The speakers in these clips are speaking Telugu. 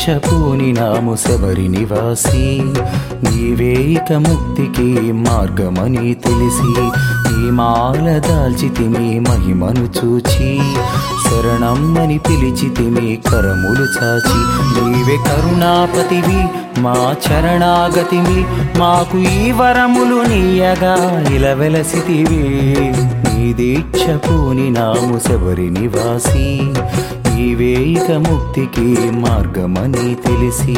దీక్షపూని నాము శబరి నివాసి నీవే ఇక ముక్తికి మార్గమని తెలిసి నీ మాల దాల్చితిమి మహిమను చూచి శరణమ్మని పిలిచితిమి కరములు చాచి నీవే కరుణాపతివి మా చరణాగతివి మాకు ఈ వరములు నీయగా ఇలవెలసితివి నీ దీక్ష పూని నాము శబరి నివాసి నీవే ఇక ముక్తికి మార్గమని తెలిసి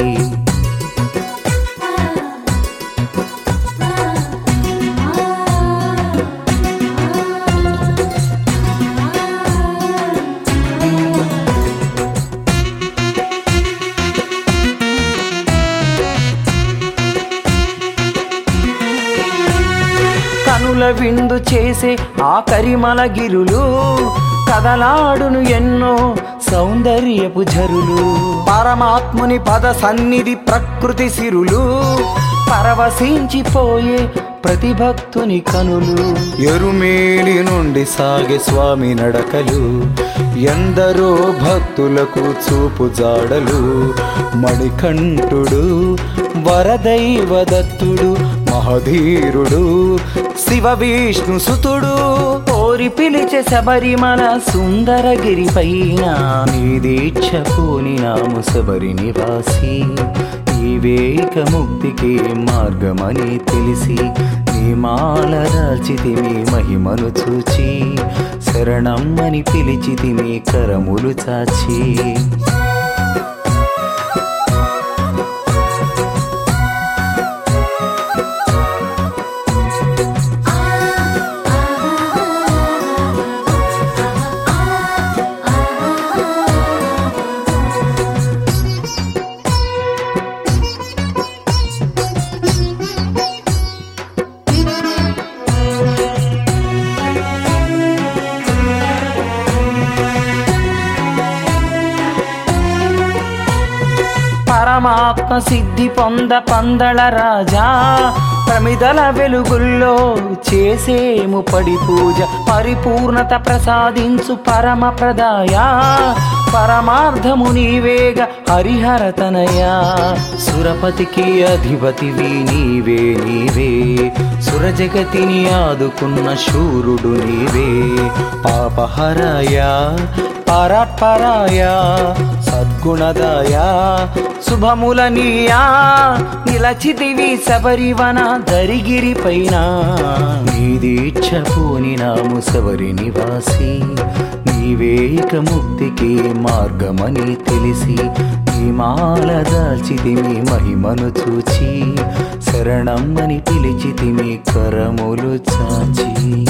కనుల విందు చేసే ఆ కరిమల గిరులు కదలాడును ఎన్నో సౌందర్యపు జరులు పరమాత్ముని పద సన్నిధి ప్రకృతి సిరులు పరవశించిపోయే ప్రతి భక్తుని కనులు ఎరుమేలి నుండి సాగే స్వామి నడకలు ఎందరో భక్తులకు చూపు జాడలు మణికంఠుడు వరదైవదత్తుడు మహధీరుడు శివ విష్ణు సుతుడు కోరి పిలిచే శబరిమల సుందరగిరి పైన నీ దీక్ష పూని నాము శబరి నివాసి నీవేక ముక్తికి మార్గమని తెలిసి నీ మాల దాల్చితిమి మహిమను చూచి శరణమ్మని పిలిచితిమి కరములు చాచి పరమాత్మ సిద్ధి పొంద పందళ రాజా ప్రమిదల వెలుగుల్లో చేసేము పడి పూజ పరిపూర్ణత ప్రసాదించు పరమ ప్రదాయ పరమార్థము నీవేగ హరిహర తనయా సురపతికి అధిపతివి నీవే నీవే సురజగతిని ఆదుకున్న శూరుడు నీవే పాపహరాయా పరపరాయా సద్గుణదాయా శుభముల నీయా నిలచితివి శబరివన దరిగిరి పైన నీ దీక్ష పూని నాము శబరి నివాసి నీవేక ముక్తికి మార్గమని తెలిసి నీ మాల దాల్చితిమి మహిమను చూచి శరణమ్మని పిలిచితిమి కరములు చాచి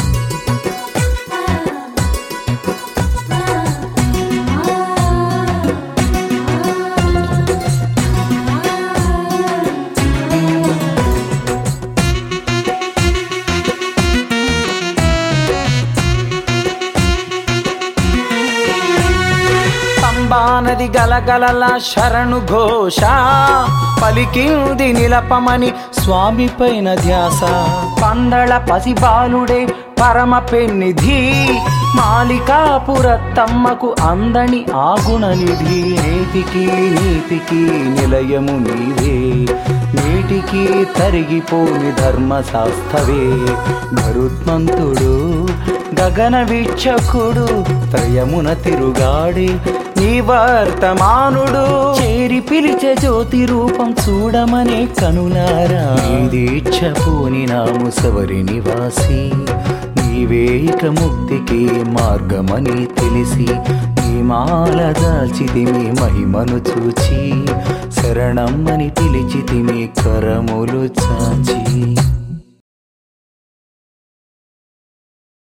పంబానది గలగలల శరణు ఘోష పలికింది నిలపమని స్వామి పైన ధ్యాస పందళ పసిబాలుడే పరమ పెన్నిధి మాలికాపురత్తమ్మకు అందని ఆగుణనిధి నేటికి నీతికి నిలయము నీవే నేటికి తరిగిపోని ధర్మశాస్త్రవే గరుత్మంతుడు గగన వీక్షకుడు త్రయమున తిరుగాడి నీ వర్తమానుడు చేరి పిలిచే జ్యోతి రూపం చూడమనే కనులారా నీ దీక్ష పూని నాము శబరి నివాసి నీవేక ముక్తికి మార్గమని తెలిసి నీ మాల దాల్చితిమి మహిమను చూచి శరణమ్మని పిలిచితిమి కరములు చాచి